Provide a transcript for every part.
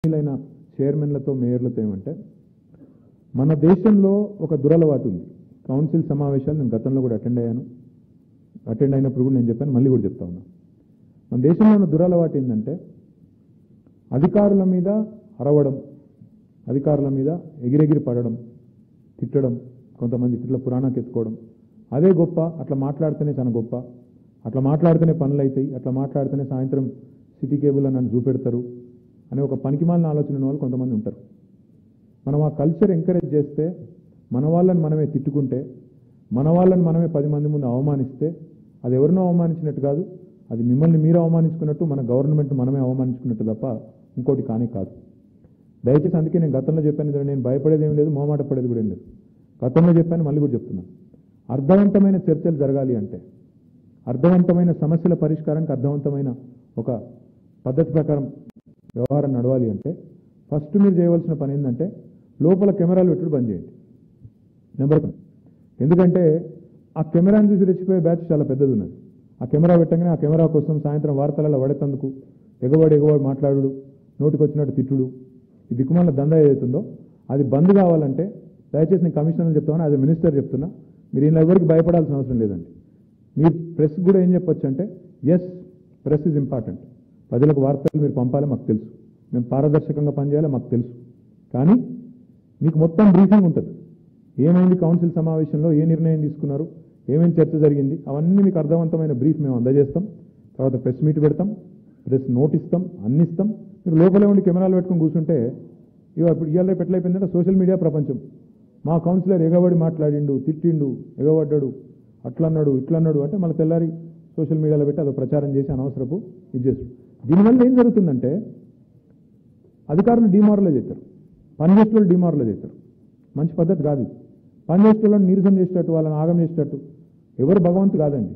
కంపెనీలైన చైర్మన్లతో మేయర్లతో ఏమంటే మన దేశంలో ఒక దురలవాటు ఉంది కౌన్సిల్ సమావేశాలు నేను గతంలో కూడా అటెండ్ అయ్యాను అటెండ్ అయినప్పుడు కూడా నేను చెప్పాను మళ్ళీ కూడా చెప్తా ఉన్నా మన దేశంలో ఉన్న దురలవాటు ఏంటంటే అధికారుల మీద అరవడం అధికారుల మీద ఎగిరెగిరి పడడం తిట్టడం కొంతమంది ఇట్లా పురాణాకి ఎత్తుకోవడం అదే గొప్ప అట్లా మాట్లాడితేనే చాలా గొప్ప అట్లా మాట్లాడితేనే పనులు అవుతాయి అట్లా మాట్లాడితేనే సాయంత్రం సిటీ కేబుల్ నన్ను చూపెడతారు అనే ఒక పనికిమాలిన ఆలోచన ఉన్న వాళ్ళు కొంతమంది ఉంటారు మనం ఆ కల్చర్ ఎంకరేజ్ చేస్తే మన వాళ్ళని మనమే తిట్టుకుంటే మన వాళ్ళని మనమే పది మంది ముందు అవమానిస్తే అది ఎవరినో అవమానించినట్టు కాదు అది మిమ్మల్ని మీరు అవమానించుకున్నట్టు మన గవర్నమెంట్ మనమే అవమానించుకున్నట్టు తప్ప ఇంకోటి కానీ కాదు దయచేసి అందుకే నేను గతంలో చెప్పాను కదా, నేను భయపడేది ఏం లేదు మొహమాట పడేది కూడా ఏం లేదు గతంలో చెప్పాను మళ్ళీ కూడా చెప్తున్నాను అర్థవంతమైన చర్చలు జరగాలి అంటే అర్థవంతమైన సమస్యల పరిష్కారానికి అర్థవంతమైన ఒక పద్ధతి ప్రకారం వ్యవహారం నడవాలి అంటే ఫస్ట్ మీరు చేయవలసిన పని ఏంటంటే లోపల కెమెరాలు పెట్టుడు బంద్ చేయండి నెంబర్ వన్ ఎందుకంటే ఆ కెమెరాని చూసి రెచ్చిపోయే బ్యాచ్ చాలా పెద్దది ఉన్నది ఆ కెమెరా పెట్టగానే ఆ కెమెరా కోసం సాయంత్రం వార్తలలో పడేతందుకు ఎగవాడు ఎగవాడు మాట్లాడుడు నోటికి వచ్చినట్టు తిట్టుడు ఈ దిక్కుమాల దందా ఏదైతుందో అది బంద్ కావాలంటే దయచేసి నేను కమిషనర్ చెప్తాను యాజ్ మినిస్టర్ చెప్తున్నా మీరు ఇలా ఎవరికి భయపడాల్సిన అవసరం లేదండి మీరు ప్రెస్ కూడా ఏం చెప్పొచ్చు అంటే ఎస్ ప్రెస్ ఇస్ ఇంపార్టెంట్ ప్రజలకు వార్తలు మీరు పంపాలి మాకు తెలుసు మేము పారదర్శకంగా పనిచేయాలి మాకు తెలుసు కానీ మీకు మొత్తం బ్రీఫింగ్ ఉంటుంది ఏమైంది కౌన్సిల్ సమావేశంలో ఏ నిర్ణయం తీసుకున్నారు ఏమేమి చర్చ జరిగింది అవన్నీ మీకు అర్థవంతమైన బ్రీఫ్ మేము అందజేస్తాం తర్వాత ప్రెస్ మీట్ పెడతాం ప్రెస్ నోట్ ఇస్తాం అన్ని ఇస్తాం మీరు లోపలే ఉండి కెమెరాలు పెట్టుకొని కూర్చుంటే ఇక ఇప్పుడు ఇవాళ రేపు ఎట్లయిపోయిందంటే సోషల్ మీడియా ప్రపంచం మా కౌన్సిలర్ ఎగబడి మాట్లాడిండు తిట్టిండు ఎగబడ్డాడు అట్లా అన్నాడు ఇట్లా అన్నాడు అంటే మళ్ళీ తెల్లారి సోషల్ మీడియాలో పెట్టి అదో ప్రచారం చేసి అనవసరపు ఇది చేస్తాడు దీనివల్ల ఏం జరుగుతుందంటే అధికారులు డిమారలైజ్ అవుతారు పనిచేసేవాళ్ళు డిమారలైజ్ అవుతారు మంచి పద్ధతి కాదు ఇది పనిచేసేవాళ్ళని నీరసం చేసేటట్టు వాళ్ళని ఆగం చేసేటట్టు ఎవరు భగవంతుడు కాదండి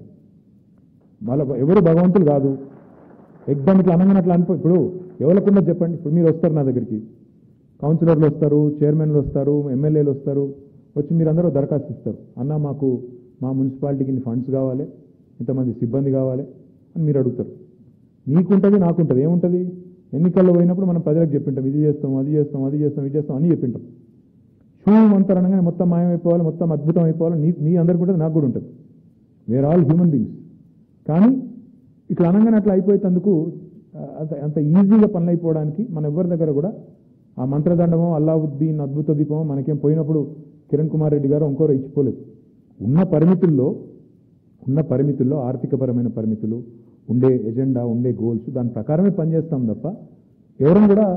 వాళ్ళ ఎవరు భగవంతులు కాదు ఎగ్జామ్ ఇట్లా అనగానే అట్లా అనిపో ఇప్పుడు ఎవరికుండా చెప్పండి ఇప్పుడు మీరు వస్తారు నా దగ్గరికి కౌన్సిలర్లు వస్తారు చైర్మన్లు వస్తారు ఎమ్మెల్యేలు వస్తారు వచ్చి మీరు అందరూ దరఖాస్తు ఇస్తారు అన్న మాకు మా మున్సిపాలిటీకి ఇన్ని ఫండ్స్ కావాలి ఇంతమంది సిబ్బంది కావాలి అని మీరు అడుగుతారు మీకుంటుంది నాకుంటుంది ఏముంటుంది ఎన్నికల్లో పోయినప్పుడు మనం ప్రజలకు చెప్పింటాం ఇది చేస్తాం అది చేస్తాం అది చేస్తాం ఇది చేస్తాం అని చెప్పింటాం షూ అంటారు అనగానే మొత్తం మాయమైపోవాలి మొత్తం అద్భుతం అయిపోవాలి నీ మీ అందరికి ఉంటుంది నాకు కూడా ఉంటుంది వేర్ ఆల్ హ్యూమన్ బీయింగ్స్ కానీ ఇట్లా అనగానే అట్లా అయిపోయేందుకు అంత అంత ఈజీగా పనులు అయిపోవడానికి మన ఎవరి దగ్గర కూడా ఆ మంత్రదండమో అల్లావుద్దీన్ అద్భుత దీపమో మనకేం పోయినప్పుడు కిరణ్ కుమార్ రెడ్డి గారు ఇంకోరో ఇచ్చిపోలేదు ఉన్న పరిమితుల్లో ఉన్న పరిమితుల్లో ఆర్థికపరమైన పరిమితులు ఉండే ఎజెండా ఉండే గోల్స్ దాని ప్రకారమే పనిచేస్తాం తప్ప ఎవరం కూడా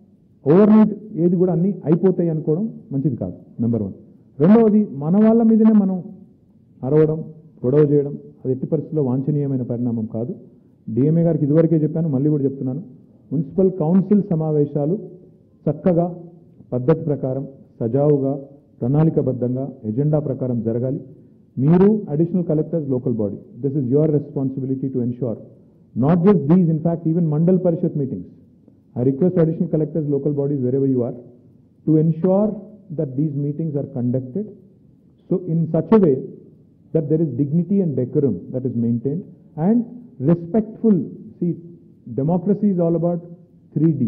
ఓవర్ నైట్ ఏది కూడా అన్నీ అయిపోతాయి అనుకోవడం మంచిది కాదు నెంబర్ వన్ రెండవది మన వాళ్ళ మీదనే మనం అరవడం గొడవ చేయడం అది ఎట్టి పరిస్థితుల్లో వాంఛనీయమైన పరిణామం కాదు డిఎంఏ గారికి ఇదివరకే చెప్పాను మళ్ళీ కూడా చెప్తున్నాను మున్సిపల్ కౌన్సిల్ సమావేశాలు చక్కగా పద్ధతి ప్రకారం సజావుగా ప్రణాళికబద్ధంగా ఎజెండా ప్రకారం జరగాలి మీరు additional collectors local body this is your responsibility to ensure not just these in fact even mandal parishad meetings I request additional collectors local bodies wherever you are to ensure that these meetings are conducted so in such a way that there is dignity and decorum that is maintained and respectful. See, democracy is all about 3D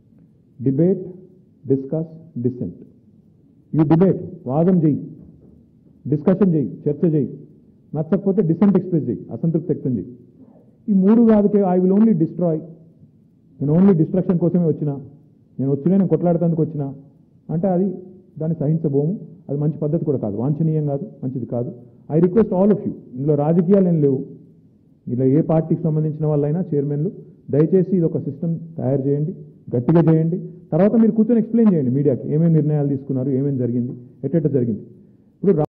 debate, discuss, dissent. You debate, వాదం చేయి discussion చేయి చర్చ చేయి నచ్చకపోతే decent express చేయి అసంతృప్తి వ్యక్తం చేయి ఈ మూడు కాదుకే ఐ విల్ ఓన్లీ డిస్ట్రాయ్ నేను ఓన్లీ డిస్ట్రక్షన్ కోసమే వచ్చిన నేను వచ్చినా నేను కొట్లాడటానికి వచ్చిన అంటే అది దాన్ని సహించబోము అది మంచి పద్ధతి కూడా కాదు వాంఛనీయం కాదు మంచిది కాదు I request all of you ఇందులో రాజకీయాలు ఏం లేవు ఇలా ఏ పార్టీకి సంబంధించిన వాళ్ళైనా చైర్మన్లు దయచేసి ఇది ఒక సిస్టమ్ తయారు చేయండి గట్టిగా చేయండి తర్వాత మీరు కూర్చొని ఎక్స్ప్లెయిన్ చేయండి మీడియాకి ఏమేమి నిర్ణయాలు తీసుకున్నారు ఏమేమి జరిగింది ఎట్టెట్ట జరిగింది ఇప్పుడు